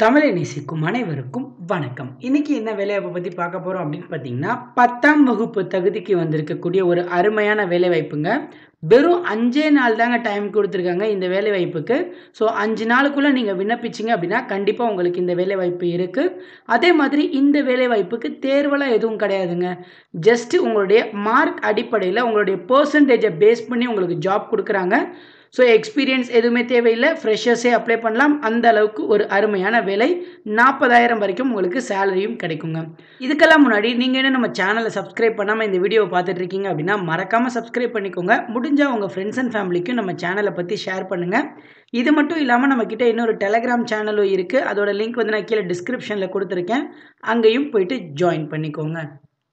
தமிழை நேசிக்கும் அனைவருக்கும் வணக்கம் இன்னைக்கு என்ன வேலைவாய்ப்பை பற்றி பார்க்க போகிறோம் அப்படின்னு பார்த்தீங்கன்னா பத்தாம் வகுப்பு தகுதிக்கு வந்திருக்கக்கூடிய ஒரு அருமையான வேலைவாய்ப்புங்க வெறும் அஞ்சே நாள் தாங்க டைம் கொடுத்துருக்காங்க இந்த வேலைவாய்ப்புக்கு ஸோ அஞ்சு நாளுக்குள்ளே நீங்கள் விண்ணப்பிச்சிங்க அப்படின்னா கண்டிப்பாக உங்களுக்கு இந்த வேலைவாய்ப்பு இருக்குது அதே மாதிரி இந்த வேலைவாய்ப்புக்கு தேர்வெல்லாம் எதுவும் கிடையாதுங்க ஜஸ்ட்டு உங்களுடைய மார்க் அடிப்படையில் உங்களுடைய பர்சன்டேஜை பேஸ் பண்ணி உங்களுக்கு ஜாப் கொடுக்குறாங்க ஸோ எக்ஸ்பீரியன்ஸ் எதுவுமே தேவையில்லை ஃப்ரெஷர்ஸே அப்ளை பண்ணலாம் அந்த அளவுக்கு ஒரு அருமையான வேலை நாற்பதாயிரம் வரைக்கும் உங்களுக்கு சேலரியும் கிடைக்குங்க இதுக்கெல்லாம் முன்னாடி நீங்கள் என்ன நம்ம சேனலை சப்ஸ்கிரைப் பண்ணாமல் இந்த வீடியோவை பார்த்துட்டு இருக்கீங்க அப்படின்னா மறக்காமல் சப்ஸ்கிரைப் பண்ணிக்கோங்க முடிஞ்சால் உங்கள் ஃப்ரெண்ட்ஸ் அண்ட் ஃபேமிலிக்கும் நம்ம சேனலை பற்றி ஷேர் பண்ணுங்கள் இது மட்டும் இல்லாமல் நம்மக்கிட்ட இன்னொரு டெலகிராம் சேனலும் இருக்குது அதோட லிங்க் வந்து நான் கீழே டிஸ்கிரிப்ஷனில் கொடுத்துருக்கேன் அங்கேயும் போயிட்டு ஜாயின் பண்ணிக்கோங்க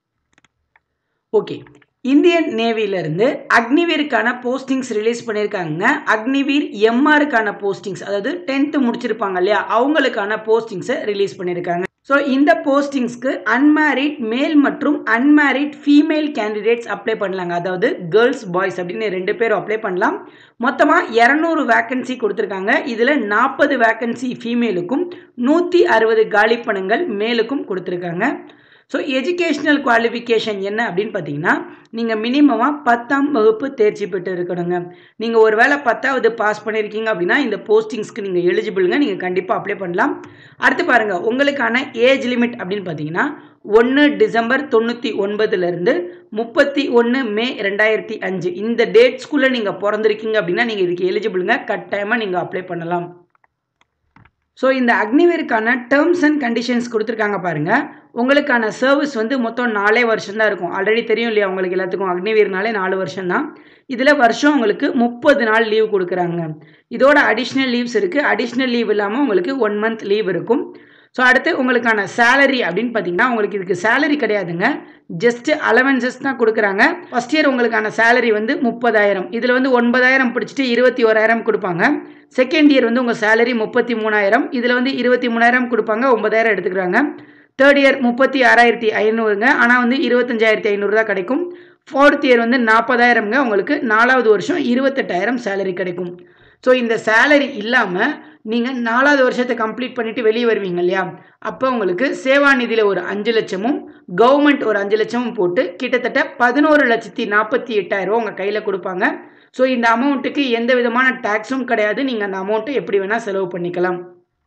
ஓகே இந்தியன் நேவியிலிருந்து அக்னிவீருக்கான போஸ்டிங்ஸ் ரிலீஸ் பண்ணியிருக்காங்க அக்னிவீர் எம்ஆருக்கான போஸ்டிங்ஸ் அதாவது டென்த்து முடிச்சிருப்பாங்க இல்லையா அவங்களுக்கான போஸ்டிங்ஸை ரிலீஸ் பண்ணியிருக்காங்க ஸோ இந்த போஸ்டிங்ஸ்க்கு அன்மேரிட் மேல் மற்றும் அன்மேரிட் ஃபீமேல் கேண்டிடேட்ஸ் அப்ளை பண்ணலாங்க அதாவது கேர்ள்ஸ் பாய்ஸ் அப்படின்னு ரெண்டு பேரும் அப்ளை பண்ணலாம் மொத்தமாக இரநூறு வேக்கன்சி கொடுத்துருக்காங்க இதில் நாற்பது வேக்கன்சி ஃபீமேலுக்கும் நூற்றி அறுபது காலிப்பணங்கள் மேலுக்கும் கொடுத்துருக்காங்க ஸோ எஜுகேஷ்னல் குவாலிஃபிகேஷன் என்ன அப்படின்னு பார்த்தீங்கன்னா நீங்கள் மினிமமாக பத்தாம் வகுப்பு தேர்ச்சி பெற்று இருக்கணுங்க நீங்கள் ஒரு வேளை பத்தாவது பாஸ் பண்ணியிருக்கீங்க அப்படின்னா இந்த போஸ்டிங்ஸ்க்கு நீங்கள் எலிஜிபிளுங்க நீங்கள் கண்டிப்பாக அப்ளை பண்ணலாம் அடுத்து பாருங்கள் உங்களுக்கான ஏஜ் லிமிட் அப்படின்னு பார்த்தீங்கன்னா ஒன்று டிசம்பர் தொண்ணூற்றி ஒன்பதுலேருந்து முப்பத்தி ஒன்று மே ரெண்டாயிரத்தி அஞ்சு இந்த டேட்ஸ்குள்ளே நீங்கள் பிறந்திருக்கீங்க அப்படின்னா நீங்கள் இதுக்கு எலிஜிபிளுங்க கட்டாயமாக நீங்கள் அப்ளை பண்ணலாம் ஸோ இந்த அக்னிவேருக்கான டேர்ம்ஸ் அண்ட் கண்டிஷன்ஸ் கொடுத்துருக்காங்க பாருங்கள் உங்களுக்கான சர்வீஸ் வந்து மொத்தம் நாலே வருஷம் தான் இருக்கும் ஆல்ரெடி தெரியும் இல்லையா உங்களுக்கு எல்லாத்துக்கும் அக்னிவீர்னாலே நாலு வருஷம் தான் இதில் வருஷம் உங்களுக்கு முப்பது நாள் லீவ் கொடுக்குறாங்க இதோட அடிஷ்னல் லீவ்ஸ் இருக்குது அடிஷ்னல் லீவ் இல்லாமல் உங்களுக்கு ஒன் மந்த் லீவ் இருக்கும் ஸோ அடுத்து உங்களுக்கான சேலரி அப்படின்னு பார்த்தீங்கன்னா உங்களுக்கு இதுக்கு சேலரி கிடையாதுங்க ஜஸ்ட் அலவன்சஸ் தான் கொடுக்குறாங்க ஃபஸ்ட் இயர் உங்களுக்கான சேலரி வந்து முப்பதாயிரம் இதில் வந்து ஒன்பதாயிரம் பிடிச்சிட்டு இருபத்தி ஓராயிரம் கொடுப்பாங்க செகண்ட் இயர் வந்து உங்கள் சேலரி முப்பத்தி மூணாயிரம் இதில் வந்து இருபத்தி மூணாயிரம் கொடுப்பாங்க ஒன்பதாயிரம் எடுத்துக்கிறாங்க தேர்ட் இயர் முப்பத்தி ஆறாயிரத்தி ஐநூறுங்க ஆனால் வந்து இருபத்தஞ்சாயிரத்தி ஐநூறு தான் கிடைக்கும் ஃபோர்த் இயர் வந்து நாற்பதாயிரம்ங்க உங்களுக்கு நாலாவது வருஷம் இருபத்தெட்டாயிரம் சேலரி கிடைக்கும் ஸோ இந்த சேலரி இல்லாமல் நீங்கள் நாலாவது வருஷத்தை கம்ப்ளீட் பண்ணிவிட்டு வெளியே வருவீங்க இல்லையா அப்போ உங்களுக்கு சேவா நிதியில் ஒரு அஞ்சு லட்சமும் கவர்மெண்ட் ஒரு அஞ்சு லட்சமும் போட்டு கிட்டத்தட்ட பதினோரு லட்சத்தி நாற்பத்தி எட்டாயிரம் உங்கள் கையில் கொடுப்பாங்க ஸோ இந்த அமௌண்ட்டுக்கு எந்த விதமான டேக்ஸும் கிடையாது நீங்கள் அந்த அமௌண்ட்டை எப்படி வேணால் செலவு பண்ணிக்கலாம்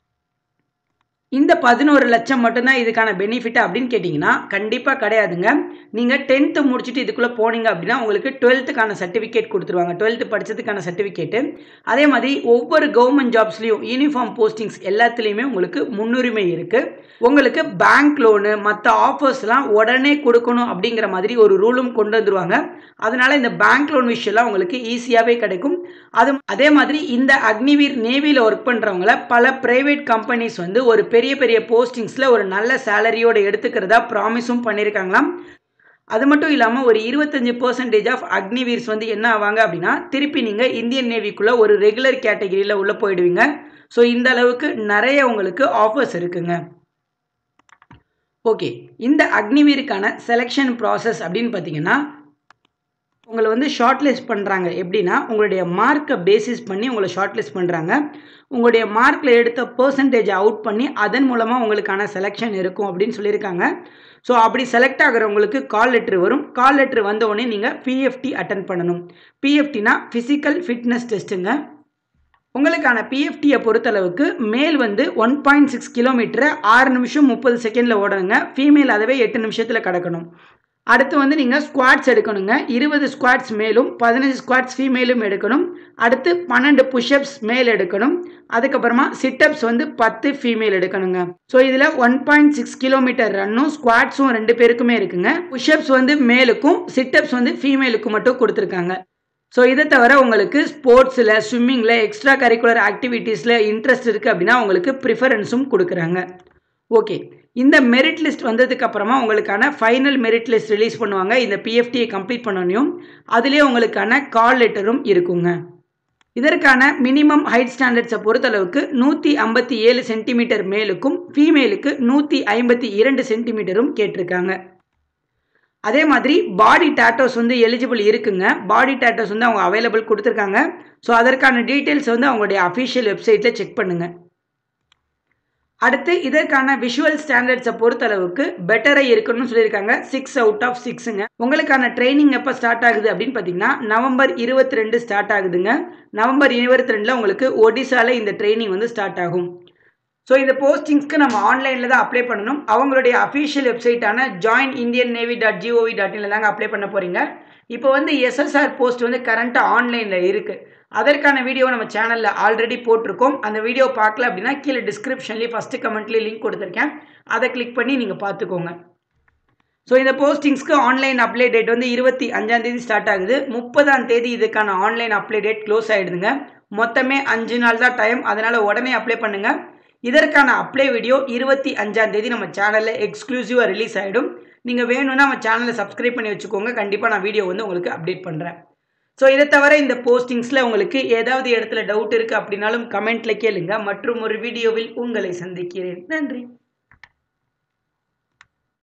இந்த பதினோரு லட்சம் மட்டும்தான் இதுக்கான பெனிஃபிட் அப்படின்னு கேட்டிங்கன்னா கண்டிப்பாக கிடையாதுங்க நீங்கள் டென்த்து முடிச்சுட்டு இதுக்குள்ளே போனீங்க அப்படின்னா உங்களுக்கு டுவெல்த்துக்கான சர்டிஃபிகேட் கொடுத்துருவாங்க டுவெல்த்து படித்ததுக்கான சர்டிஃபிகேட்டு அதே மாதிரி ஒவ்வொரு கவர்மெண்ட் ஜாப்ஸ்லேயும் யூனிஃபார்ம் போஸ்டிங்ஸ் எல்லாத்துலேயுமே உங்களுக்கு முன்னுரிமை இருக்குது உங்களுக்கு பேங்க் லோனு மற்ற ஆஃபர்ஸ்லாம் உடனே கொடுக்கணும் அப்படிங்கிற மாதிரி ஒரு ரூலும் கொண்டு வந்துருவாங்க அதனால் இந்த பேங்க் லோன் விஷயம்லாம் உங்களுக்கு ஈஸியாகவே கிடைக்கும் அது அதே மாதிரி இந்த அக்னிவீர் நேவியில் ஒர்க் பண்ணுறவங்கள பல ப்ரைவேட் கம்பெனிஸ் வந்து ஒரு பெரிய பெரிய போஸ்டிங்ஸில் ஒரு நல்ல சேலரியோடு எடுத்துக்கிறதா ப்ராமிஸும் பண்ணியிருக்காங்களாம் அது மட்டும் இல்லாமல் ஒரு இருபத்தஞ்சி பர்சன்டேஜ் ஆஃப் அக்னிவீர்ஸ் வந்து என்ன ஆவாங்க அப்படின்னா திருப்பி நீங்கள் இந்தியன் நேவிக்குள்ளே ஒரு ரெகுலர் கேட்டகிரியில் உள்ளே போயிடுவீங்க ஸோ இந்த அளவுக்கு நிறைய உங்களுக்கு ஆஃபர்ஸ் இருக்குங்க ஓகே இந்த அக்னிவீருக்கான செலெக்ஷன் ப்ராசஸ் அப்படின்னு பார்த்தீங்கன்னா உங்களை வந்து ஷார்ட் லிஸ்ட் பண்ணுறாங்க எப்படின்னா உங்களுடைய மார்க்கை பேசிஸ் பண்ணி உங்களை ஷார்ட் லிஸ்ட் பண்ணுறாங்க உங்களுடைய மார்க்கில் எடுத்த பர்சன்டேஜை அவுட் பண்ணி அதன் மூலமாக உங்களுக்கான செலெக்ஷன் இருக்கும் அப்படின்னு சொல்லியிருக்காங்க ஸோ அப்படி செலக்ட் ஆகிறவங்களுக்கு கால் லெட்ரு வரும் கால் லெட்ரு வந்தோடனே நீங்கள் பிஎஃப்டி அட்டன் பண்ணணும் பிஎஃப்டினா ஃபிசிக்கல் ஃபிட்னஸ் டெஸ்ட்டுங்க உங்களுக்கான பிஎஃப்டியை பொறுத்தளவுக்கு மேல் வந்து ஒன் பாயிண்ட் சிக்ஸ் கிலோமீட்டரை ஆறு நிமிஷம் முப்பது செகண்டில் ஓடணுங்க ஃபீமேல் அதவே எட்டு நிமிஷத்தில் கடக்கணும் அடுத்து வந்து நீங்கள் ஸ்குவாட்ஸ் எடுக்கணுங்க இருபது ஸ்குவாட்ஸ் மேலும் பதினஞ்சு ஸ்குவாட்ஸ் ஃபீமேலும் எடுக்கணும் அடுத்து பன்னெண்டு புஷ்அப்ஸ் மேல் எடுக்கணும் அதுக்கப்புறமா சிட்டப்ஸ் வந்து பத்து ஃபீமேல் எடுக்கணுங்க ஸோ இதில் ஒன் பாயிண்ட் சிக்ஸ் கிலோமீட்டர் ரன்னும் ஸ்குவாட்ஸும் ரெண்டு பேருக்குமே இருக்குங்க புஷ்அப்ஸ் வந்து மேலுக்கும் சிட்டப்ஸ் வந்து ஃபீமேலுக்கும் மட்டும் கொடுத்துருக்காங்க ஸோ இதை தவிர உங்களுக்கு ஸ்போர்ட்ஸில் ஸ்விம்மிங்கில் எக்ஸ்ட்ரா கரிக்குலர் ஆக்டிவிட்டீஸில் இன்ட்ரெஸ்ட் இருக்குது அப்படின்னா உங்களுக்கு ப்ரிஃபரன்ஸும் கொடுக்குறாங்க ஓகே இந்த மெரிட் லிஸ்ட் வந்ததுக்கு அப்புறமா உங்களுக்கான ஃபைனல் மெரிட் லிஸ்ட் ரிலீஸ் பண்ணுவாங்க இந்த பிஎஃப்டியை கம்ப்ளீட் பண்ணணும் அதுலேயே உங்களுக்கான கால் லெட்டரும் இருக்குங்க இதற்கான மினிமம் ஹைட் ஸ்டாண்டர்ட்ஸை பொறுத்தளவுக்கு நூற்றி ஐம்பத்தி ஏழு சென்டிமீட்டர் மேலுக்கும் ஃபீமேலுக்கு நூற்றி ஐம்பத்தி இரண்டு சென்டிமீட்டரும் கேட்டிருக்காங்க அதே மாதிரி பாடி டேட்டோஸ் வந்து எலிஜிபிள் இருக்குங்க பாடி டேட்டோஸ் வந்து அவங்க அவைலபிள் கொடுத்துருக்காங்க ஸோ அதற்கான டீட்டெயில்ஸ் வந்து அவங்களுடைய அஃபிஷியல் வெப்சைட்டில் செக் பண்ணுங்கள் அடுத்து இதற்கான விஷுவல் ஸ்டாண்டர்ட்ஸை பொறுத்தளவுக்கு பெட்டராக இருக்கணும்னு சொல்லியிருக்காங்க சிக்ஸ் அவுட் ஆஃப் சிக்ஸுங்க உங்களுக்கான ட்ரைனிங் எப்போ ஸ்டார்ட் ஆகுது அப்படின்னு பார்த்தீங்கன்னா நவம்பர் இருபத்தி ரெண்டு ஸ்டார்ட் ஆகுதுங்க நவம்பர் இருபத்தி ரெண்டில் உங்களுக்கு ஒடிசாவில் இந்த ட்ரைனிங் வந்து ஸ்டார்ட் ஆகும் ஸோ இந்த போஸ்டிங்ஸ்க்கு நம்ம ஆன்லைனில் தான் அப்ளை பண்ணணும் அவங்களுடைய அஃபீஷியல் வெப்சைட்டான join Indian navy dot GOV dot இனில் தாங்க அப்ளை பண்ண போகிறீங்க இப்போ வந்து எஸ்எஸ்ஆர் போஸ்ட் வந்து கரண்ட்டாக ஆன்லைனில் இருக்குது அதற்கான வீடியோ நம்ம சேனலில் ஆல்ரெடி போட்டிருக்கோம் அந்த வீடியோ பார்க்கல அப்படின்னா கீழே டிஸ்கிரிப்ஷன்லேயும் ஃபஸ்ட்டு கமெண்ட்லேயே லிங்க் கொடுத்துருக்கேன் அதை கிளிக் பண்ணி நீங்கள் பார்த்துக்கோங்க ஸோ இந்த போஸ்டிங்ஸ்க்கு ஆன்லைன் அப்ளை டேட் வந்து இருபத்தி அஞ்சாம் தேதி ஸ்டார்ட் ஆகுது முப்பதாம் தேதி இதுக்கான ஆன்லைன் அப்ளை டேட் க்ளோஸ் ஆகிடுதுங்க மொத்தமே அஞ்சு நாள் தான் டைம் அதனால் உடனே அப்ளை பண்ணுங்கள் இதற்கான அப்ளை வீடியோ இருபத்தி அஞ்சாம் தேதி நம்ம சேனலில் எக்ஸ்க்ளூசிவாக ரிலீஸ் ஆகிடும் நீங்கள் வேணும்னா நம்ம சேனலை சப்ஸ்கிரைப் பண்ணி வச்சுக்கோங்க கண்டிப்பாக நான் வீடியோ வந்து உங்களுக்கு அப்டேட் பண்ணுறேன் ஸோ இதை தவிர இந்த போஸ்டிங்ஸில் உங்களுக்கு ஏதாவது இடத்துல டவுட் இருக்குது அப்படின்னாலும் கமெண்ட்டில் கேளுங்க மற்றும் ஒரு வீடியோவில் உங்களை சந்திக்கிறேன் நன்றி